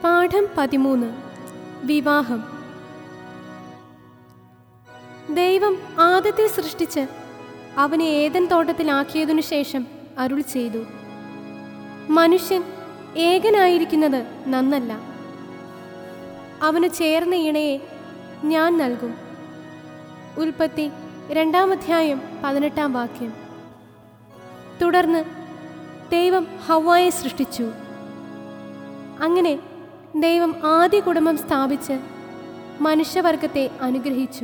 പാഠം പതിമൂന്ന് വിവാഹം ദൈവം ആദത്തെ സൃഷ്ടിച്ച് അവനെ ഏതൻ തോട്ടത്തിലാക്കിയതിനു ശേഷം അരുൾ ചെയ്തു മനുഷ്യൻ ഏകനായിരിക്കുന്നത് നന്നല്ല അവന് ചേർന്ന ഇണയെ ഞാൻ നൽകും ഉൽപ്പത്തി രണ്ടാം അധ്യായം പതിനെട്ടാം വാക്യം തുടർന്ന് ദൈവം ഹവായെ സൃഷ്ടിച്ചു അങ്ങനെ ദൈവം ആദ്യ കുടുംബം സ്ഥാപിച്ച് മനുഷ്യവർഗത്തെ അനുഗ്രഹിച്ചു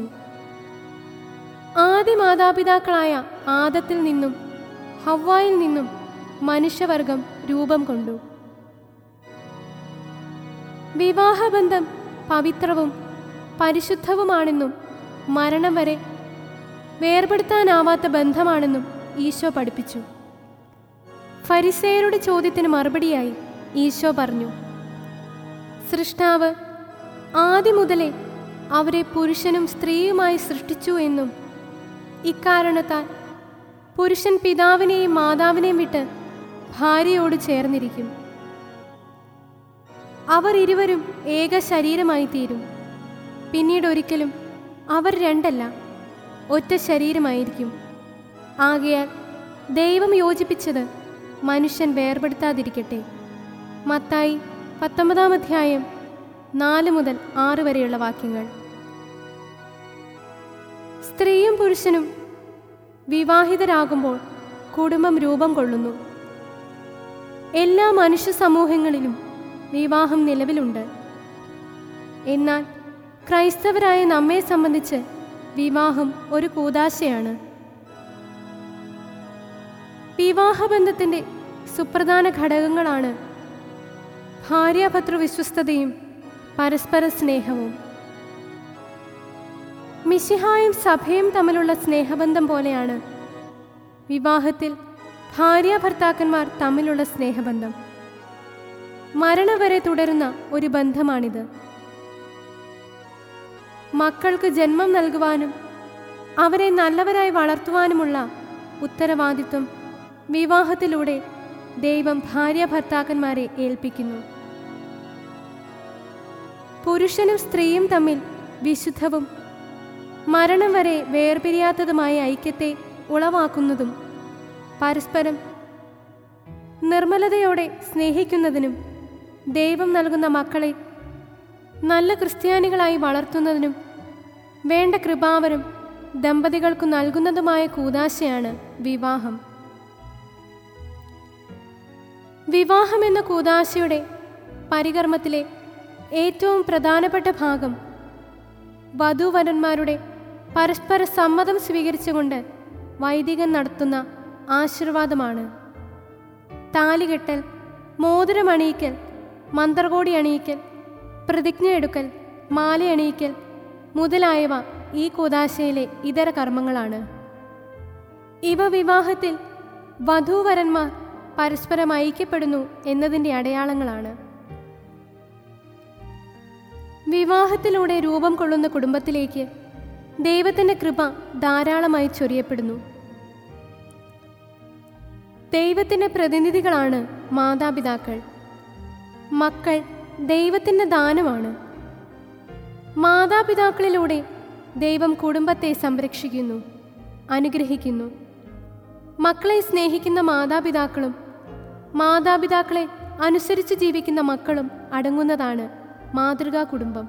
ആദ്യ മാതാപിതാക്കളായ ആദത്തിൽ നിന്നും ഹവ്വായിൽ നിന്നും മനുഷ്യവർഗം രൂപം കൊണ്ടു വിവാഹബന്ധം പവിത്രവും പരിശുദ്ധവുമാണെന്നും മരണം വരെ വേർപെടുത്താനാവാത്ത ബന്ധമാണെന്നും ഈശോ പഠിപ്പിച്ചു ഫരിസേയരുടെ ചോദ്യത്തിന് മറുപടിയായി ഈശോ പറഞ്ഞു സൃഷ്ടാവ് ആദ്യം മുതലേ അവരെ പുരുഷനും സ്ത്രീയുമായി സൃഷ്ടിച്ചു എന്നും ഇക്കാരണത്താൽ പുരുഷൻ പിതാവിനെയും മാതാവിനെയും വിട്ട് ഭാര്യയോട് ചേർന്നിരിക്കും അവർ ഇരുവരും ഏക ശരീരമായി തീരും പിന്നീട് ഒരിക്കലും അവർ രണ്ടല്ല ഒറ്റ ശരീരമായിരിക്കും ആകയാൽ ദൈവം യോജിപ്പിച്ചത് മനുഷ്യൻ വേർപെടുത്താതിരിക്കട്ടെ മത്തായി പത്തൊമ്പതാം അധ്യായം നാല് മുതൽ ആറ് വരെയുള്ള വാക്യങ്ങൾ സ്ത്രീയും പുരുഷനും വിവാഹിതരാകുമ്പോൾ കുടുംബം രൂപം കൊള്ളുന്നു എല്ലാ മനുഷ്യ സമൂഹങ്ങളിലും വിവാഹം നിലവിലുണ്ട് എന്നാൽ ക്രൈസ്തവരായ നമ്മെ സംബന്ധിച്ച് വിവാഹം ഒരു കൂതാശയാണ് വിവാഹബന്ധത്തിൻ്റെ സുപ്രധാന ഘടകങ്ങളാണ് ഭാര്യാഭർത്തൃ വിശ്വസ്തതയും പരസ്പര സ്നേഹവും മിശിഹായും സഭയും തമ്മിലുള്ള സ്നേഹബന്ധം പോലെയാണ് വിവാഹത്തിൽ ഭാര്യ ഭർത്താക്കന്മാർ തമ്മിലുള്ള സ്നേഹബന്ധം മരണം വരെ തുടരുന്ന ഒരു ബന്ധമാണിത് മക്കൾക്ക് ജന്മം നൽകുവാനും അവരെ നല്ലവരായി വളർത്തുവാനുമുള്ള ഉത്തരവാദിത്വം വിവാഹത്തിലൂടെ ദൈവം ഭാര്യ ഭർത്താക്കന്മാരെ ഏൽപ്പിക്കുന്നു പുരുഷനും സ്ത്രീയും തമ്മിൽ വിശുദ്ധവും മരണം വരെ വേർപിരിയാത്തതുമായ ഐക്യത്തെ ഉളവാക്കുന്നതും പരസ്പരം നിർമ്മലതയോടെ സ്നേഹിക്കുന്നതിനും ദൈവം നൽകുന്ന മക്കളെ നല്ല ക്രിസ്ത്യാനികളായി വളർത്തുന്നതിനും വേണ്ട കൃപാവരം ദമ്പതികൾക്കു നൽകുന്നതുമായ കൂതാശയാണ് വിവാഹം വിവാഹം എന്ന കൂതാശയുടെ പരികർമ്മത്തിലെ ഏറ്റവും പ്രധാനപ്പെട്ട ഭാഗം വധൂവരന്മാരുടെ പരസ്പര സമ്മതം സ്വീകരിച്ചുകൊണ്ട് വൈദികൻ നടത്തുന്ന ആശീർവാദമാണ് താലികെട്ടൽ മോതിരമണിയിക്കൽ മന്ത്രകോടി അണിയിക്കൽ പ്രതിജ്ഞ എടുക്കൽ മാലയണിയിക്കൽ മുതലായവ ഈ കൂതാശയിലെ ഇതര കർമ്മങ്ങളാണ് ഇവ വിവാഹത്തിൽ വധൂവരന്മാർ പരസ്പരം ഐക്യപ്പെടുന്നു എന്നതിൻ്റെ അടയാളങ്ങളാണ് വിവാഹത്തിലൂടെ രൂപം കൊള്ളുന്ന കുടുംബത്തിലേക്ക് ദൈവത്തിൻ്റെ കൃപ ധാരാളമായി ചൊരിയപ്പെടുന്നു ദൈവത്തിൻ്റെ പ്രതിനിധികളാണ് മാതാപിതാക്കൾ മക്കൾ ദൈവത്തിൻ്റെ ദാനമാണ് മാതാപിതാക്കളിലൂടെ ദൈവം കുടുംബത്തെ സംരക്ഷിക്കുന്നു അനുഗ്രഹിക്കുന്നു മക്കളെ സ്നേഹിക്കുന്ന മാതാപിതാക്കളും മാതാപിതാക്കളെ അനുസരിച്ച് ജീവിക്കുന്ന മക്കളും അടങ്ങുന്നതാണ് മാതൃകാ കുടുംബം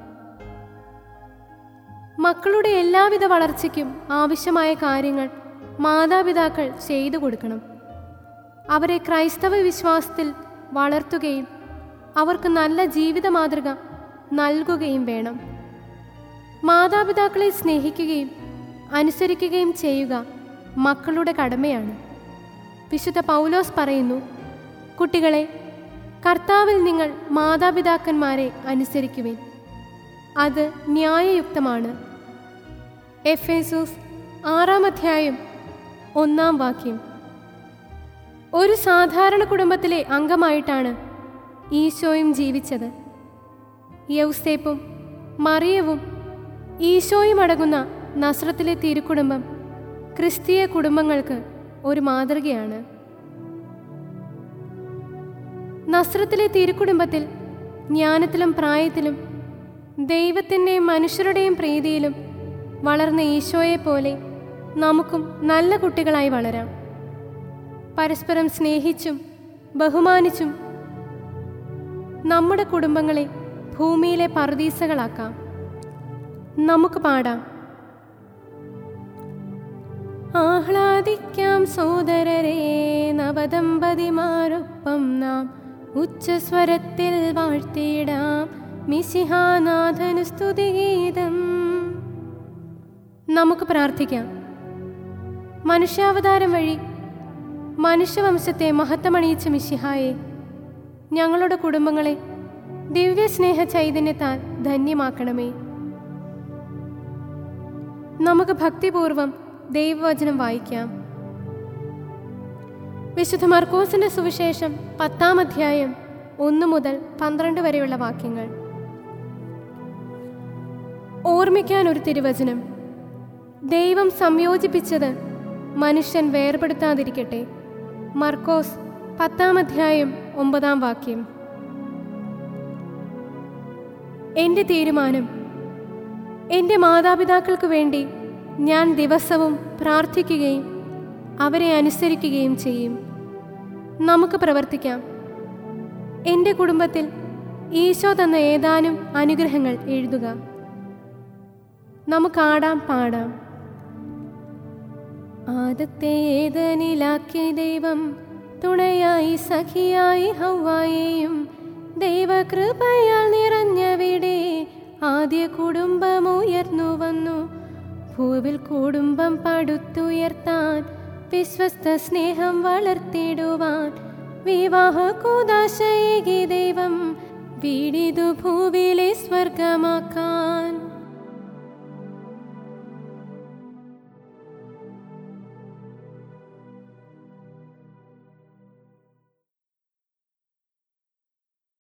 മക്കളുടെ എല്ലാവിധ വളർച്ചയ്ക്കും ആവശ്യമായ കാര്യങ്ങൾ മാതാപിതാക്കൾ ചെയ്തു കൊടുക്കണം അവരെ ക്രൈസ്തവ വിശ്വാസത്തിൽ വളർത്തുകയും അവർക്ക് നല്ല ജീവിത മാതൃക നൽകുകയും വേണം മാതാപിതാക്കളെ സ്നേഹിക്കുകയും അനുസരിക്കുകയും ചെയ്യുക മക്കളുടെ കടമയാണ് വിശുദ്ധ പൗലോസ് പറയുന്നു കുട്ടികളെ കർത്താവിൽ നിങ്ങൾ മാതാപിതാക്കന്മാരെ അനുസരിക്കുവിൻ അത് ന്യായയുക്തമാണ് എഫേസൂസ് ആറാം അധ്യായം ഒന്നാം വാക്യം ഒരു സാധാരണ കുടുംബത്തിലെ അംഗമായിട്ടാണ് ഈശോയും ജീവിച്ചത് യൗസേപ്പും മറിയവും ഈശോയും അടങ്ങുന്ന നസ്രത്തിലെ തിരുക്കുടുംബം ക്രിസ്തീയ കുടുംബങ്ങൾക്ക് ഒരു മാതൃകയാണ് നസ്രത്തിലെ തിരുക്കുടുംബത്തിൽ ജ്ഞാനത്തിലും പ്രായത്തിലും ദൈവത്തിൻ്റെയും മനുഷ്യരുടെയും പ്രീതിയിലും വളർന്ന ഈശോയെ പോലെ നമുക്കും നല്ല കുട്ടികളായി വളരാം പരസ്പരം സ്നേഹിച്ചും ബഹുമാനിച്ചും നമ്മുടെ കുടുംബങ്ങളെ ഭൂമിയിലെ പർദീസകളാക്കാം നമുക്ക് പാടാം ആഹ്ലാദിക്കാം സോദരരെ നവദമ്പതിമാരൊപ്പം നാം ഉച്ചസ്വരത്തിൽ വാഴ്ത്തിയിടാം മിശിഹാനാഥനു സ്തുതിഗീതം നമുക്ക് പ്രാർത്ഥിക്കാം മനുഷ്യാവതാരം വഴി മനുഷ്യവംശത്തെ മഹത്വമണിയിച്ച മിശിഹായെ ഞങ്ങളുടെ കുടുംബങ്ങളെ ദിവ്യസ്നേഹ ചൈതന്യത്താൽ ധന്യമാക്കണമേ നമുക്ക് ഭക്തിപൂർവം ദൈവവചനം വായിക്കാം വിശുദ്ധ മർക്കോസിന്റെ സുവിശേഷം പത്താം അധ്യായം ഒന്ന് മുതൽ പന്ത്രണ്ട് വരെയുള്ള വാക്യങ്ങൾ ഓർമ്മിക്കാൻ ഒരു തിരുവചനം ദൈവം സംയോജിപ്പിച്ചത് മനുഷ്യൻ വേർപെടുത്താതിരിക്കട്ടെ മർക്കോസ് പത്താം അധ്യായം ഒമ്പതാം വാക്യം എൻ്റെ തീരുമാനം എൻ്റെ മാതാപിതാക്കൾക്ക് വേണ്ടി ഞാൻ ദിവസവും പ്രാർത്ഥിക്കുകയും അവരെ അനുസരിക്കുകയും ചെയ്യും നമുക്ക് പ്രവർത്തിക്കാം എൻ്റെ കുടുംബത്തിൽ ഈശോ തന്ന ഏതാനും അനുഗ്രഹങ്ങൾ എഴുതുക നമുക്കാടാം പാടാം ആദത്തെ ഏതനിലാക്കിയ ദൈവം തുണയായി സഖിയായി ഹൗവായെയും ദൈവകൃപയാൽ നിറഞ്ഞവിടെ ആദ്യ കുടുംബം ഉയർന്നു വന്നു ഭൂവിൽ കുടുംബം പടുത്തുയർത്താൻ വിശ്വസ്ത സ്നേഹം വളർത്തിടുവാൻ വിവാഹ കൂതാശയേകി ദൈവം വീടിതു ഭൂവിലെ സ്വർഗമാക്കാൻ